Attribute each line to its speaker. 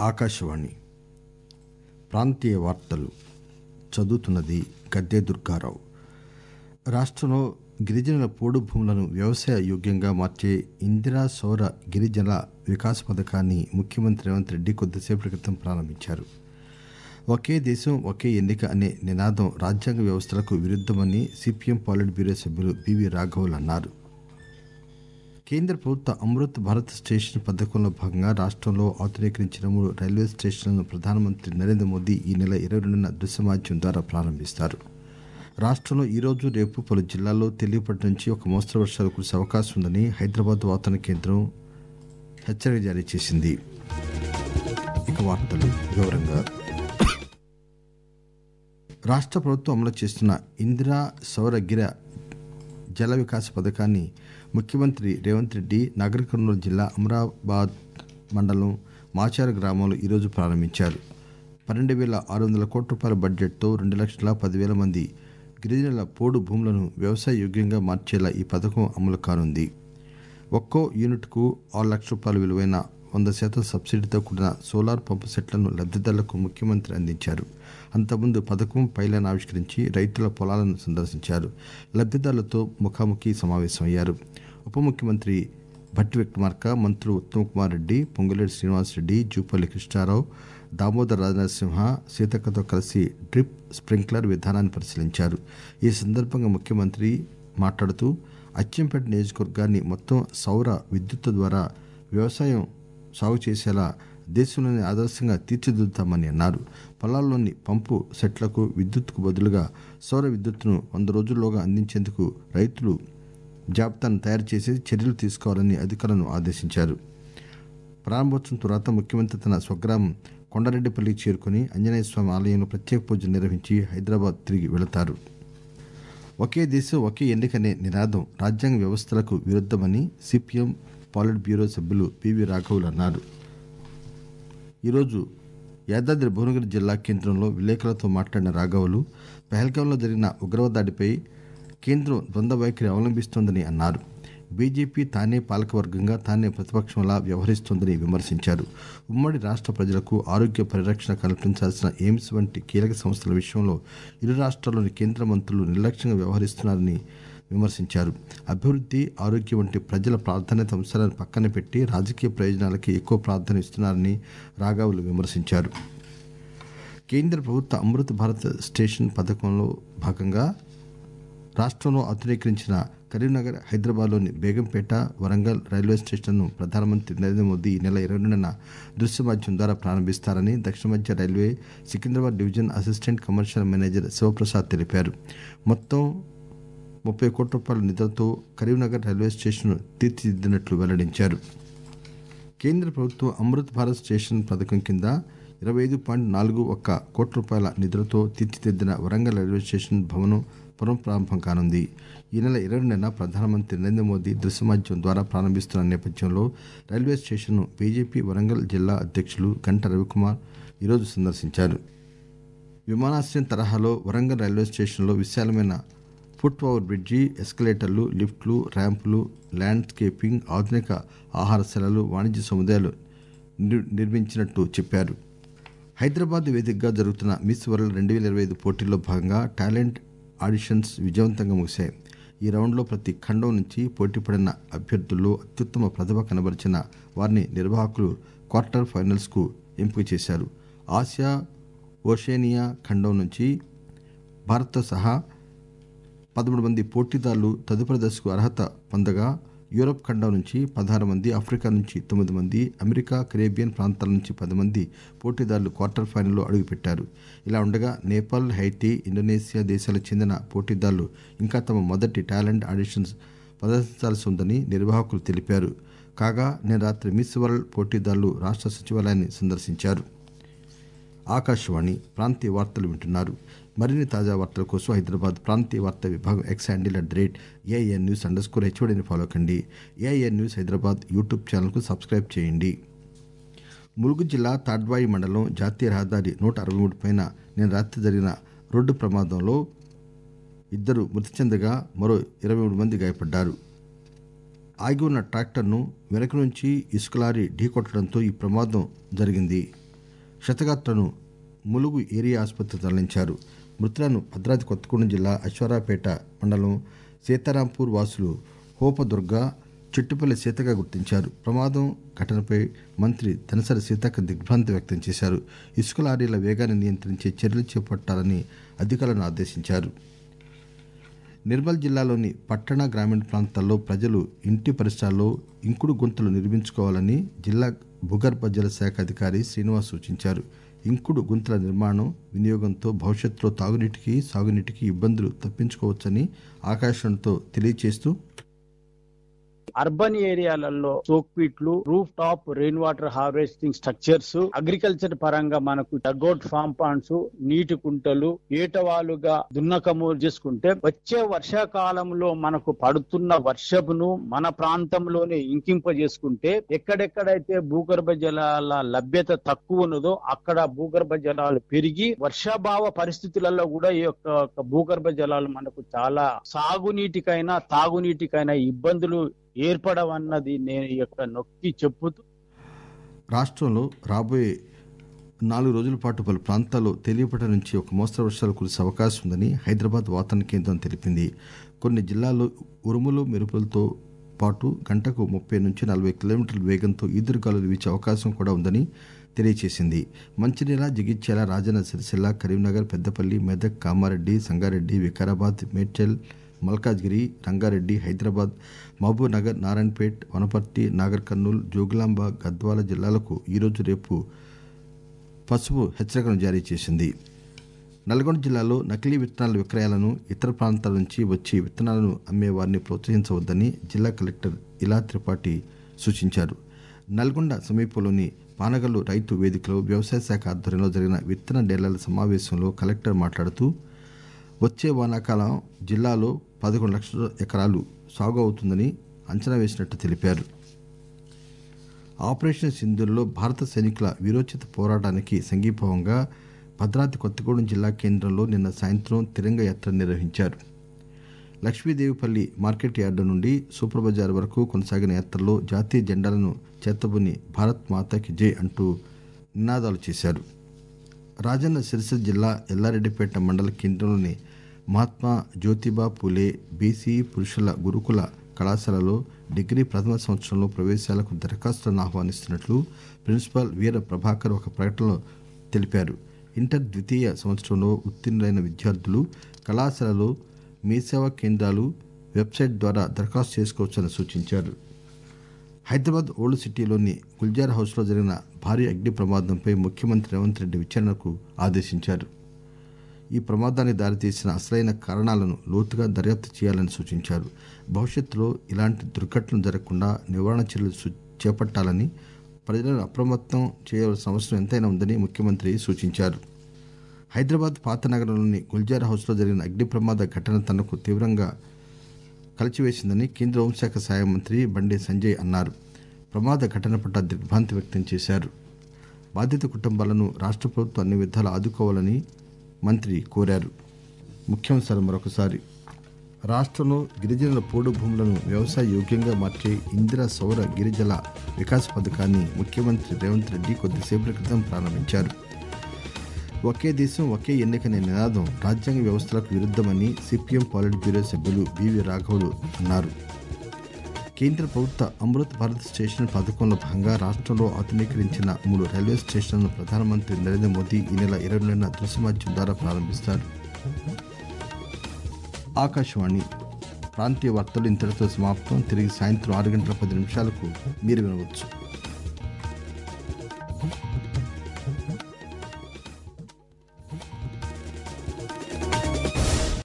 Speaker 1: ఆకాశవాణి ప్రాంతీయ వార్తలు చదువుతున్నది గద్దే దుర్గారావు రాష్ట్రంలో గిరిజనుల పోడు భూములను వ్యవసాయ యోగ్యంగా మార్చే ఇందిరా సౌర గిరిజన వికాస్ పథకాన్ని ముఖ్యమంత్రి రేవంత్ రెడ్డి కొద్దిసేపటి క్రితం ప్రారంభించారు ఒకే దేశం ఒకే ఎన్నిక అనే నినాదం రాజ్యాంగ వ్యవస్థలకు విరుద్దమని సిపిఎం పాలిట్ బ్యూరో సభ్యులు బివి రాఘవులు అన్నారు కేంద్ర ప్రభుత్వ అమృత్ భారత్ స్టేషన్ పథకంలో భాగంగా రాష్ట్రంలో ఆధునీకరించిన మూడు రైల్వే స్టేషన్లను ప్రధానమంత్రి నరేంద్ర మోదీ ఈ నెల ఇరవై రెండున దృశ్య మాధ్యమం ద్వారా ప్రారంభిస్తారు రాష్ట్రంలో ఈరోజు రేపు పలు జిల్లాల్లో తేలికపాటి నుంచి ఒక మోస్తరు వర్షాలు కురిసే అవకాశం ఉందని హైదరాబాద్ వాతావరణ కేంద్రం హెచ్చరిక జారీ చేసింది ఇక వార్తలు వివరంగా రాష్ట్ర ప్రభుత్వం అమలు చేస్తున్న ఇందిరా సౌర గిర జల వికాస పథకాన్ని ముఖ్యమంత్రి రేవంత్ రెడ్డి నాగర్ కర్నూలు జిల్లా అమరాబాద్ మండలం మాచార గ్రామంలో ఈరోజు ప్రారంభించారు పన్నెండు వేల ఆరు వందల కోట్ల రూపాయల బడ్జెట్తో రెండు లక్షల పదివేల మంది గిరిజనుల పోడు భూములను వ్యవసాయ యోగ్యంగా మార్చేలా ఈ పథకం అమలు కానుంది ఒక్కో యూనిట్కు ఆరు లక్షల రూపాయల విలువైన వంద శాతం సబ్సిడీతో కూడిన సోలార్ పంపు సెట్లను లబ్దిదారులకు ముఖ్యమంత్రి అందించారు అంతకుముందు పథకం పైలాన్ ఆవిష్కరించి రైతుల పొలాలను సందర్శించారు లబ్దిదారులతో ముఖాముఖి సమావేశమయ్యారు ఉప ముఖ్యమంత్రి భట్టి విక్రమార్క మంత్రులు ఉత్తమ్ కుమార్ రెడ్డి పొంగులేటి శ్రీనివాసరెడ్డి జూపల్లి కృష్ణారావు దామోదర్ రాజనరసింహ సీతక్కతో కలిసి డ్రిప్ స్ప్రింక్లర్ విధానాన్ని పరిశీలించారు ఈ సందర్భంగా ముఖ్యమంత్రి మాట్లాడుతూ అచ్చంపేట నియోజకవర్గాన్ని మొత్తం సౌర విద్యుత్ ద్వారా వ్యవసాయం సాగు చేసేలా దేశంలోనే ఆదర్శంగా తీర్చిదిద్దుతామని అన్నారు పొలాల్లోని పంపు సెట్లకు విద్యుత్కు బదులుగా సౌర విద్యుత్తును వంద రోజుల్లోగా అందించేందుకు రైతులు జాబితాను తయారు చేసి చర్యలు తీసుకోవాలని అధికారులను ఆదేశించారు ప్రారంభోత్సవం తర్వాత ముఖ్యమంత్రి తన స్వగ్రామం కొండారెడ్డిపల్లికి చేరుకుని ఆంజనేయ స్వామి ఆలయంలో ప్రత్యేక పూజలు నిర్వహించి హైదరాబాద్ తిరిగి వెళతారు ఒకే దేశం ఒకే ఎన్నికనే నినాదం రాజ్యాంగ వ్యవస్థలకు విరుద్దమని సిపిఎం పాలిట్ బ్యూరో సభ్యులు పివి రాఘవులు అన్నారు ఈరోజు యాదాద్రి భువనగిరి జిల్లా కేంద్రంలో విలేకరులతో మాట్లాడిన రాఘవులు పహల్గాంలో జరిగిన ఉగ్రవాద దాడిపై కేంద్రం ద్వంద్వ వైఖరి అవలంబిస్తోందని అన్నారు బీజేపీ తానే పాలకవర్గంగా తానే ప్రతిపక్షంలా వ్యవహరిస్తోందని విమర్శించారు ఉమ్మడి రాష్ట్ర ప్రజలకు ఆరోగ్య పరిరక్షణ కల్పించాల్సిన ఎయిమ్స్ వంటి కీలక సంస్థల విషయంలో ఇరు రాష్ట్రాల్లోని కేంద్ర మంత్రులు నిర్లక్ష్యంగా వ్యవహరిస్తున్నారని విమర్శించారు అభివృద్ధి ఆరోగ్యం వంటి ప్రజల ప్రాధాన్యత అంశాలను పక్కన పెట్టి రాజకీయ ప్రయోజనాలకి ఎక్కువ ప్రాధాన్యం ఇస్తున్నారని రాఘవులు విమర్శించారు కేంద్ర ప్రభుత్వ అమృత్ భారత్ స్టేషన్ పథకంలో భాగంగా రాష్ట్రంలో ఆధునీకరించిన కరీంనగర్ హైదరాబాద్లోని బేగంపేట వరంగల్ రైల్వే స్టేషన్ను ప్రధానమంత్రి నరేంద్ర మోదీ ఈ నెల ఇరవై రెండున దృశ్య మాధ్యమం ద్వారా ప్రారంభిస్తారని దక్షిణ మధ్య railway Secunderabad division assistant commercial manager Sivaprasad తెలిపారు మొత్తం ముప్పై కోట్ల రూపాయల నిధులతో కరీంనగర్ రైల్వే స్టేషన్ను తీర్చిదిద్దినట్లు వెల్లడించారు కేంద్ర ప్రభుత్వం అమృత్ భారత్ స్టేషన్ పథకం కింద ఇరవై ఐదు పాయింట్ నాలుగు ఒక్క కోట్ల రూపాయల నిధులతో తీర్చిదిద్దిన వరంగల్ రైల్వే స్టేషన్ భవనం పునఃప్రారంభం కానుంది ఈ నెల ఇరవై రెండున ప్రధానమంత్రి నరేంద్ర మోదీ దృశ్య మాధ్యమం ద్వారా ప్రారంభిస్తున్న నేపథ్యంలో రైల్వే స్టేషన్ను బీజేపీ వరంగల్ జిల్లా అధ్యక్షులు గంట రవికుమార్ ఈరోజు సందర్శించారు విమానాశ్రయం తరహాలో వరంగల్ రైల్వే స్టేషన్లో విశాలమైన ఫుట్ ఓవర్ బ్రిడ్జి ఎస్కలేటర్లు లిఫ్ట్లు ర్యాంపులు ల్యాండ్స్కేపింగ్ ఆధునిక ఆహారశాలలు వాణిజ్య సముదాయాలు నిర్మించినట్టు చెప్పారు హైదరాబాద్ వేదికగా జరుగుతున్న మిస్ వరల్డ్ రెండు వేల ఇరవై ఐదు పోటీల్లో భాగంగా టాలెంట్ ఆడిషన్స్ విజయవంతంగా ముగిశాయి ఈ రౌండ్లో ప్రతి ఖండం నుంచి పోటీపడిన అభ్యర్థుల్లో అత్యుత్తమ ప్రతిభ కనబరిచిన వారిని నిర్వాహకులు క్వార్టర్ ఫైనల్స్కు ఎంపిక చేశారు ఆసియా ఓషేనియా ఖండం నుంచి భారత్తో సహా పదమూడు మంది పోటీదారులు తదుపరి దశకు అర్హత పొందగా యూరప్ ఖండం నుంచి పదహారు మంది ఆఫ్రికా నుంచి తొమ్మిది మంది అమెరికా కరేబియన్ ప్రాంతాల నుంచి పది మంది పోటీదారులు క్వార్టర్ ఫైనల్లో అడుగుపెట్టారు ఇలా ఉండగా నేపాల్ హైటీ ఇండోనేషియా దేశాలకు చెందిన పోటీదారులు ఇంకా తమ మొదటి టాలెంట్ ఆడిషన్స్ ప్రదర్శించాల్సి ఉందని నిర్వాహకులు తెలిపారు కాగా నిన్న రాత్రి మిస్ వరల్డ్ పోటీదారులు రాష్ట్ర సచివాలయాన్ని సందర్శించారు ఆకాశవాణి ప్రాంతీయ వార్తలు వింటున్నారు మరిన్ని తాజా వార్తల కోసం హైదరాబాద్ ప్రాంతీయ వార్తా విభాగం X handle at the rate AIN news underscore హెచ్ఓడిని ఫాలో కండి ఏఐఎన్ న్యూస్ హైదరాబాద్ యూట్యూబ్ ఛానల్కు సబ్స్క్రైబ్ చేయండి ములుగు జిల్లా తాడ్వాయి మండలం జాతీయ రహదారి నూట అరవై మూడు పైన నిన్న రాత్రి జరిగిన రోడ్డు ప్రమాదంలో ఇద్దరు మృతి చెందగా మరో ఇరవై మూడు మంది గాయపడ్డారు ఆగి ఉన్న ట్రాక్టర్ను వెనక నుంచి ఇసుక లారీ ఢీకొట్టడంతో ఈ ప్రమాదం జరిగింది క్షతగాత్రులను ములుగు ఏరియా ఆసుపత్రికి తరలించారు మృతులను భద్రాద్రి కొత్తగూడెం జిల్లా అశ్వారావుపేట మండలం సీతారాంపూర్ వాసులు హోపదుర్గ చిట్టుపల్లి సీతగా గుర్తించారు ప్రమాదం ఘటనపై మంత్రి తనసరి సీతక్క దిగ్భ్రాంతి వ్యక్తం చేశారు ఇసుక లారీల వేగాన్ని నియంత్రించే చర్యలు చేపట్టాలని అధికారులను ఆదేశించారు నిర్మల్ జిల్లాలోని పట్టణ గ్రామీణ ప్రాంతాల్లో ప్రజలు ఇంటి పరిసరాల్లో ఇంకుడు గుంతలు నిర్మించుకోవాలని జిల్లా భూగర్భ జల శాఖ అధికారి శ్రీనివాస్ సూచించారు ఇంకుడు గుంతల నిర్మాణం వినియోగంతో భవిష్యత్తులో తాగునీటికి సాగునీటికి ఇబ్బందులు తప్పించుకోవచ్చని ఆకాశంతో తెలియజేస్తూ
Speaker 2: అర్బన్ ఏరియాలలో సోక్పీట్లు roof top rain water harvesting structures agriculture పరంగా మనకు డగౌట్ ఫామ్ పాండ్స్ నీటి కుంటలు ఏటవాలుగా దున్నకము చేసుకుంటే వచ్చే వర్షాకాలంలో మనకు పడుతున్న వర్షపును మన ప్రాంతంలోనే ఇంకింప చేసుకుంటే ఎక్కడెక్కడైతే భూగర్భ జలాల లభ్యత తక్కువ ఉన్నదో అక్కడ భూగర్భ జలాలు పెరిగి వర్షాభావ పరిస్థితులలో కూడా ఈ యొక్క భూగర్భ జలాలు మనకు చాలా సాగునీటికైనా తాగునీటికైనా ఇబ్బందులు ఏర్పడవన్నది నేను ఈ యొక్క నొక్కి చెప్పుతూ
Speaker 1: రాష్ట్రంలో రాబోయే నాలుగు రోజుల పాటు పలు ప్రాంతాల్లో తేలియపట నుంచి ఒక మోస్తరు వర్షాలు కురిసే అవకాశం ఉందని హైదరాబాద్ వాతావరణ కేంద్రం తెలిపింది కొన్ని జిల్లాల్లో ఉరుములు మెరుపులతో పాటు గంటకు ముప్పై నుంచి నలభై కిలోమీటర్ల వేగంతో ఈదురుగాలులు వీచే అవకాశం కూడా ఉందని తెలియజేసింది మంచిర్యాల జగిత్యాల రాజన్న సిరిసిల్ల కరీంనగర్ పెద్దపల్లి మెదక్ కామారెడ్డి సంగారెడ్డి వికారాబాద్ మేడ్చల్ మల్కాజ్గిరి రంగారెడ్డి హైదరాబాద్ మహబూబ్ నగర్ నారాయణపేట్ వనపర్తి నాగర్ కర్నూల్ జోగులాంబ గద్వాల జిల్లాలకు ఈరోజు రేపు పసుపు హెచ్చరికను జారీ చేసింది నల్గొండ జిల్లాలో నకిలీ విత్తనాల విక్రయాలను ఇతర ప్రాంతాల నుంచి వచ్చి విత్తనాలను అమ్మే వారిని ప్రోత్సహించవద్దని జిల్లా కలెక్టర్ ఇలా త్రిపాఠి సూచించారు నల్గొండ సమీపంలోని పానగల్లు రైతు వేదికలో వ్యవసాయ శాఖ ఆధ్వర్యంలో జరిగిన విత్తన డీలర్ల సమావేశంలో కలెక్టర్ మాట్లాడుతూ వచ్చే వానాకాలం జిల్లాలో పదకొండు లక్షల ఎకరాలు సాగు అవుతుందని అంచనా వేసినట్టు తెలిపారు ఆపరేషన్ సింధూర్లో భారత సైనికుల వీరోచిత పోరాటానికి సంఘీభావంగా భద్రాద్రి కొత్తగూడెం జిల్లా కేంద్రంలో నిన్న సాయంత్రం తిరంగ యాత్ర నిర్వహించారు లక్ష్మీదేవిపల్లి మార్కెట్ యార్డు నుండి సూపర్ బజార్ వరకు కొనసాగిన యాత్రలో జాతీయ జెండాలను చేతబుని భారత్ మాతాకి జై అంటూ నినాదాలు చేశారు రాజన్న సిరిసిల్ల జిల్లా ఎల్లారెడ్డిపేట మండల కేంద్రంలోని మహాత్మా జ్యోతిబా పూలే బీసీ పురుషుల గురుకుల కళాశాలలో డిగ్రీ ప్రథమ సంవత్సరంలో ప్రవేశాలకు దరఖాస్తులను ఆహ్వానిస్తున్నట్లు ప్రిన్సిపాల్ వీర ప్రభాకర్ ఒక ప్రకటనలో తెలిపారు ఇంటర్ ద్వితీయ సంవత్సరంలో ఉత్తీర్ణులైన విద్యార్థులు కళాశాలలో మీ సేవా కేంద్రాలు వెబ్సైట్ ద్వారా దరఖాస్తు చేసుకోవచ్చని సూచించారు హైదరాబాద్ ఓల్డ్ సిటీలోని గుల్జార్ హౌస్లో జరిగిన భారీ అగ్ని ప్రమాదంపై ముఖ్యమంత్రి రేవంత్ రెడ్డి విచారణకు ఆదేశించారు ఈ ప్రమాదానికి దారితీసిన అసలైన కారణాలను లోతుగా దర్యాప్తు చేయాలని సూచించారు భవిష్యత్తులో ఇలాంటి దుర్ఘటనలు జరగకుండా నివారణ చర్యలు సు- చేపట్టాలని ప్రజలను అప్రమత్తం చేయవలసిన అవసరం ఎంతైనా ఉందని ముఖ్యమంత్రి సూచించారు హైదరాబాద్ పాత నగరంలోని గుల్జార్ హౌస్లో జరిగిన అగ్ని ప్రమాద ఘటన తనకు తీవ్రంగా కలిచివేసిందని కేంద్ర హోంశాఖ సహాయ మంత్రి బండి సంజయ్ అన్నారు ప్రమాద ఘటన పట్ల దిగ్భ్రాంతి వ్యక్తం చేశారు బాధిత కుటుంబాలను రాష్ట్ర ప్రభుత్వం అన్ని విధాలు ఆదుకోవాలని మంత్రి కోరారు ముఖ్యాంశాలు మరొకసారి రాష్ట్రంలో గిరిజనుల పోడు భూములను వ్యవసాయ యోగ్యంగా మార్చే ఇందిరా సౌర గిరిజల వికాస్ పథకాన్ని ముఖ్యమంత్రి రేవంత్ రెడ్డి కొద్దిసేపటి క్రితం ప్రారంభించారు ఒకే దేశం ఒకే ఎన్నికనే నినాదం రాజ్యాంగ వ్యవస్థలకు విరుద్ధమని సిపిఎం పాలిట్ బ్యూరో సభ్యులు బివి రాఘవులు అన్నారు కేంద్ర ప్రభుత్వ అమృత్ భారత్ స్టేషన్ పథకంలో భాగంగా రాష్ట్రంలో ఆధునీకరించిన మూడు రైల్వే స్టేషన్లను ప్రధానమంత్రి నరేంద్ర మోదీ ఈ నెల ఇరవై రెండున దృశ్య మాధ్యమం ద్వారా ప్రారంభిస్తారు ఆకాశవాణి ప్రాంతీయ వార్తలు ఇంతటితో సమాప్తం తిరిగి సాయంత్రం ఆరు గంటల పది నిమిషాలకు మీరు వినవచ్చు